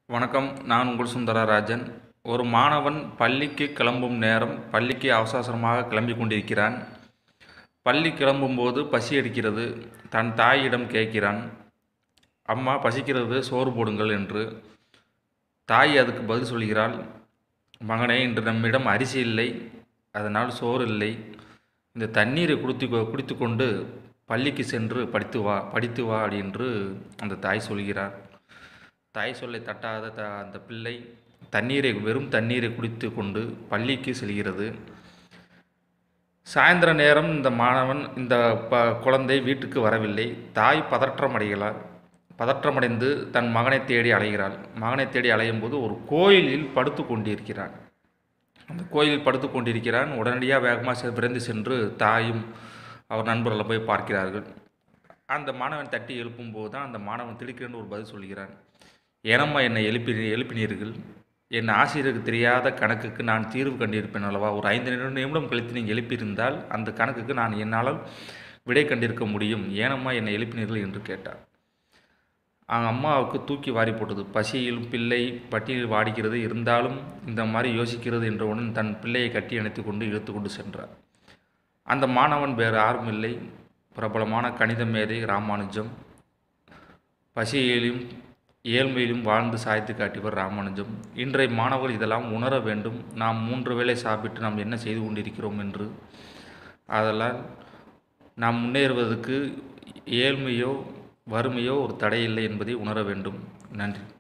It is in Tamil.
வணக்கம் நான் உங்கள் சுந்தரராஜன் ஒரு மாணவன் பள்ளிக்கு கிளம்பும் நேரம் பள்ளிக்கு அவசர அவசரமாக கிளம்பி கொண்டிருக்கிறான் பள்ளி கிளம்பும்போது பசி எடுக்கிறது தன் தாயிடம் கேட்கிறான் அம்மா பசிக்கிறது சோறு போடுங்கள் என்று தாய் அதுக்கு பதில் சொல்கிறாள் மகனே இன்று நம்மிடம் அரிசி இல்லை அதனால் சோறு இல்லை இந்த தண்ணீரை குடித்து குடித்து கொண்டு பள்ளிக்கு சென்று படித்து வா படித்து வா என்று அந்த தாய் சொல்கிறார் தாய் சொல்லை தட்டாத த அந்த பிள்ளை தண்ணீரை வெறும் தண்ணீரை குடித்து கொண்டு பள்ளிக்கு செல்கிறது சாயந்தர நேரம் இந்த மாணவன் இந்த ப குழந்தை வீட்டுக்கு வரவில்லை தாய் பதற்றம் அடைகிறாள் பதற்றமடைந்து தன் மகனை தேடி அலைகிறாள் மகனை தேடி அலையும் போது ஒரு கோயிலில் படுத்து கொண்டிருக்கிறான் அந்த கோயிலில் படுத்து கொண்டிருக்கிறான் உடனடியாக வேகமாக விரைந்து சென்று தாயும் அவர் நண்பர்களை போய் பார்க்கிறார்கள் அந்த மாணவன் தட்டி எழுப்பும்போது தான் அந்த மாணவன் திடுக்கிட்டு ஒரு பதில் சொல்கிறான் ஏனம்மா என்னை எழுப்பி எழுப்பினீர்கள் என் ஆசிரியருக்கு தெரியாத கணக்குக்கு நான் தீர்வு கண்டிருப்பேன் அல்லவா ஒரு ஐந்து நிமிடம் கழித்து நீங்கள் எழுப்பியிருந்தால் அந்த கணக்குக்கு நான் என்னால் விடை கண்டிருக்க முடியும் ஏனம்மா என்னை எழுப்பினீர்கள் என்று கேட்டார் அவங்க அம்மாவுக்கு தூக்கி வாரி போட்டது பசியில் பிள்ளை பட்டியலில் வாடிக்கிறது இருந்தாலும் இந்த மாதிரி யோசிக்கிறது என்றவுடன் தன் பிள்ளையை கட்டி அணைத்து கொண்டு இழுத்து கொண்டு சென்றார் அந்த மாணவன் வேறு யாரும் இல்லை பிரபலமான கணித மேதை ராமானுஜம் பசியிலும் ஏழ்மையிலும் வாழ்ந்து சாய்த்து காட்டியவர் ராமானுஜம் இன்றைய மாணவர்கள் இதெல்லாம் உணர வேண்டும் நாம் மூன்று வேளை சாப்பிட்டு நாம் என்ன செய்து கொண்டிருக்கிறோம் என்று அதெல்லாம் நாம் முன்னேறுவதற்கு ஏழ்மையோ வறுமையோ ஒரு தடையில்லை என்பதை உணர வேண்டும் நன்றி